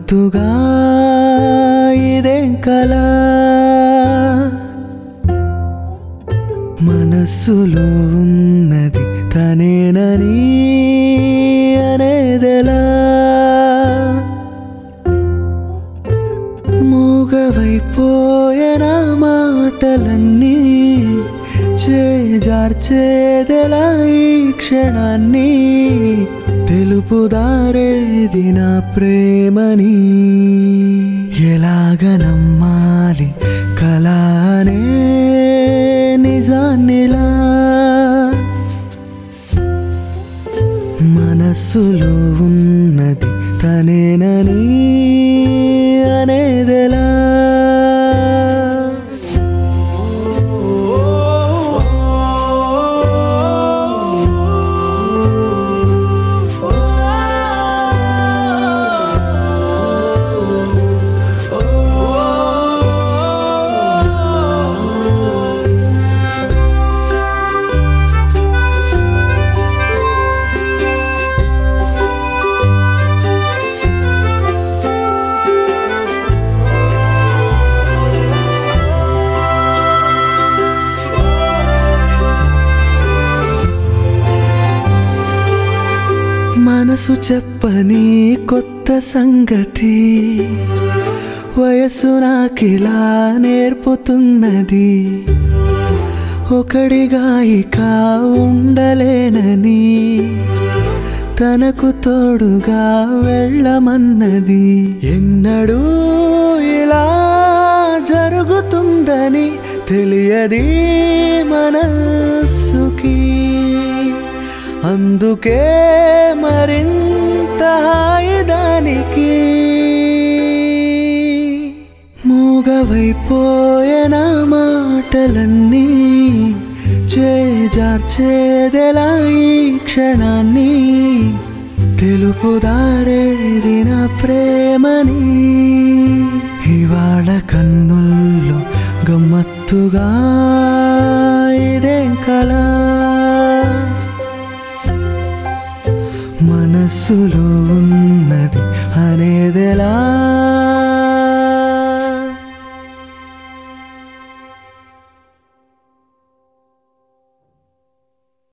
గమ్మత్తుగా ఇదేం కలా మనస్సులో ఉన్నది తనేనని అనేదెలా మూగవైపోయిన మాటలన్నీ చేజార్చేదెలా ఈ క్షణాన్ని తెలుపుదారేది నా ప్రేమని ఎలాగ నమ్మాలి కలానే నిజాన్నిలా మనస్సులో ఉన్నది తనేనని అనేదెలా మనసు చెప్పని కొత్త సంగతి వయసు నాకిలా నేర్పుతున్నది ఒకడిగా ఇక ఉండలేనని తనకు తోడుగా వెళ్ళమన్నది ఎన్నడూ ఇలా జరుగుతుందని తెలియది మనస్సుకి అందుకే మరింత హాయిదానికి మూగవైపోయిన మాటలన్నీ చేజార్చేదెలా ఈ క్షణాన్ని తెలుపుదారేది నా ప్రేమని ఇవాళ కన్నుల్లో గమ్మత్తుగా ఇదేం కలా మనస్సులో ఉన్నది అనేదెలా